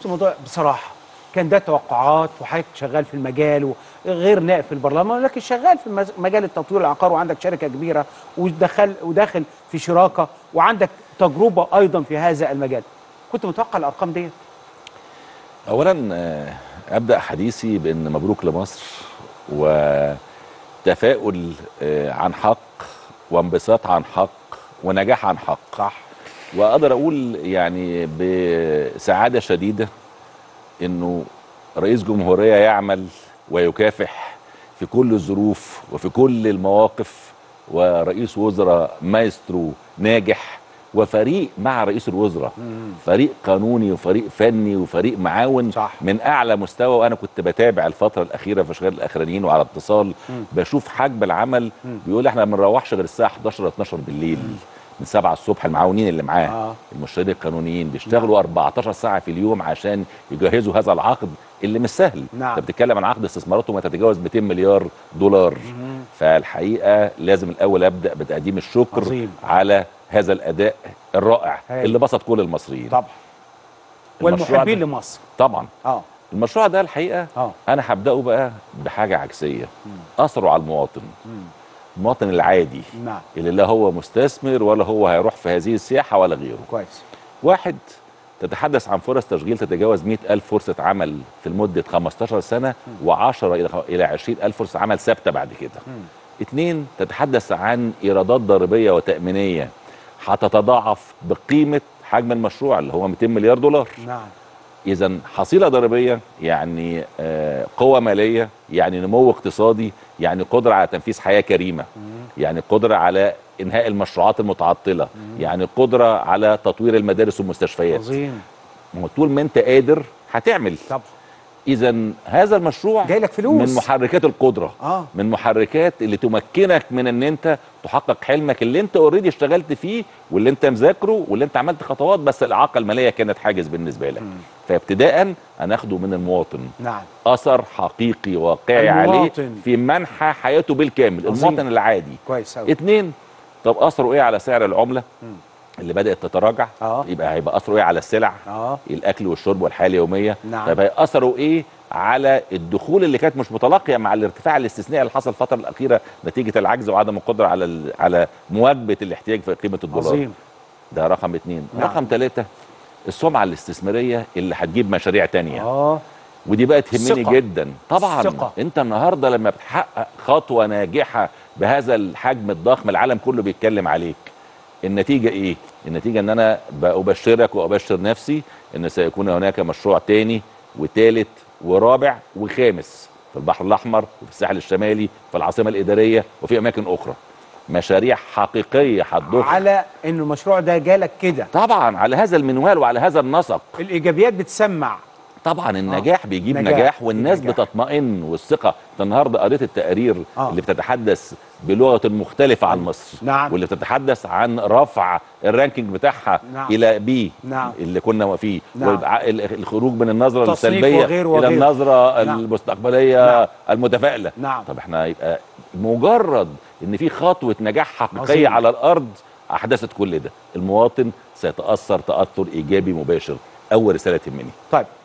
الموضوع بصراحه كان ده توقعات وحضرتك شغال في المجال وغير نائب في البرلمان لكن شغال في المز- مجال التطوير العقار وعندك شركه كبيره ودخل وداخل في شراكه وعندك تجربه ايضا في هذا المجال كنت متوقع الارقام ديت اولا آه، ابدا حديثي بان مبروك لمصر وتفاؤل آه، عن حق وانبساط عن حق ونجاح عن حق صح واقدر اقول يعني بسعاده شديده انه رئيس جمهوريه يعمل ويكافح في كل الظروف وفي كل المواقف ورئيس وزراء مايسترو ناجح وفريق مع رئيس الوزراء فريق قانوني وفريق فني وفريق معاون صح. من اعلى مستوى وانا كنت بتابع الفتره الاخيره في اشغال الاخرانيين وعلى اتصال بشوف حجم العمل بيقول احنا ما بنروحش غير الساعه 11 12 بالليل من 7 الصبح المعاونين اللي معاه آه. المرشدين القانونيين بيشتغلوا 14 ساعه في اليوم عشان يجهزوا هذا العقد اللي مش سهل نعم. انت بتتكلم عن عقد استثماراته ما تتجاوز 200 مليار دولار فالحقيقه لازم الاول ابدا بتقديم الشكر عظيم. على هذا الاداء الرائع هايل. اللي بسط كل المصريين طبعا المشروع والمحبين ده- لمصر طبعا اه المشروع ده الحقيقه اه انا هبداه بقى بحاجه عكسيه اثره على المواطن المواطن العادي نعم اللي لا هو مستثمر ولا هو هيروح في هذه السياحه ولا غيره كويس واحد تتحدث عن فرص تشغيل تتجاوز 100 ألف فرصة عمل في لمدة 15 سنة و10 إلى إلى 20 ألف فرصة عمل ثابتة بعد كده اتنين تتحدث عن إيرادات ضريبية وتأمينية هتتضاعف بقيمة حجم المشروع اللي هو 200 مليار دولار نعم اذا حصيله ضريبيه يعني آه، قوه ماليه يعني نمو اقتصادي يعني قدره على تنفيذ حياه كريمه يعني قدره على انهاء المشروعات المتعطله يعني قدره على تطوير المدارس والمستشفيات عظيم ما هو طول ما انت قادر هتعمل طبعا اذا هذا المشروع جاي لك فلوس. من محركات القدره اه من محركات اللي تمكنك من ان انت تحقق حلمك اللي انت اوريدي اشتغلت فيه واللي انت مذاكره واللي انت عملت خطوات بس الاعاقه الماليه كانت حاجز بالنسبه لك فابتداء هناخده من المواطن نعم اثر حقيقي واقعي عليه المواطن. في منحى حياته بالكامل عظيم. المواطن العادي كويس قوي اتنين طب اثره ايه على سعر العمله اللي بدات تتراجع آه. يبقى هيبقى اثره ايه على السلع اه الاكل والشرب والحياه اليوميه نعم. طب هيأثروا ايه على الدخول اللي كانت مش متلاقيه مع الارتفاع الاستثنائي اللي حصل الفتره الاخيره نتيجه العجز وعدم القدره على ال- على مواجبه الاحتياج في قيمه الدولار عظيم ده رقم اتنين نعم. رقم ثلاثة السمعه الاستثماريه اللي هتجيب مشاريع تانية اه ودي بقى تهمني ثقة. جدا طبعا ثقة. انت النهارده لما بتحقق خطوه ناجحه بهذا الحجم الضخم العالم كله بيتكلم عليك النتيجه ايه النتيجه ان انا بأبشرك وابشر نفسي ان سيكون هناك مشروع تاني وتالت ورابع وخامس في البحر الاحمر وفي الساحل الشمالي في العاصمه الاداريه وفي اماكن اخرى مشاريع حقيقيه هتضخ على ان المشروع ده جالك كده طبعا على هذا المنوال وعلى هذا النسق الايجابيات بتسمع طبعا النجاح بيجيب نجاح. نجاح, والناس نجاح. بتطمئن والثقه انت النهارده قريت التقارير آه. آه. اللي بتتحدث بلغه مختلفه عن مصر نعم. واللي بتتحدث عن رفع الرانكينج بتاعها نعم. الى بي نعم. اللي كنا فيه نعم. والخروج من النظره تصنيف السلبيه وغير وغير. الى النظره نعم. المستقبليه نعم. المتفائله نعم. طب احنا يبقى مجرد ان في خطوه نجاح حقيقيه عظيم. على الارض احدثت كل ده المواطن سيتاثر تاثر ايجابي مباشر اول رساله تهمني طيب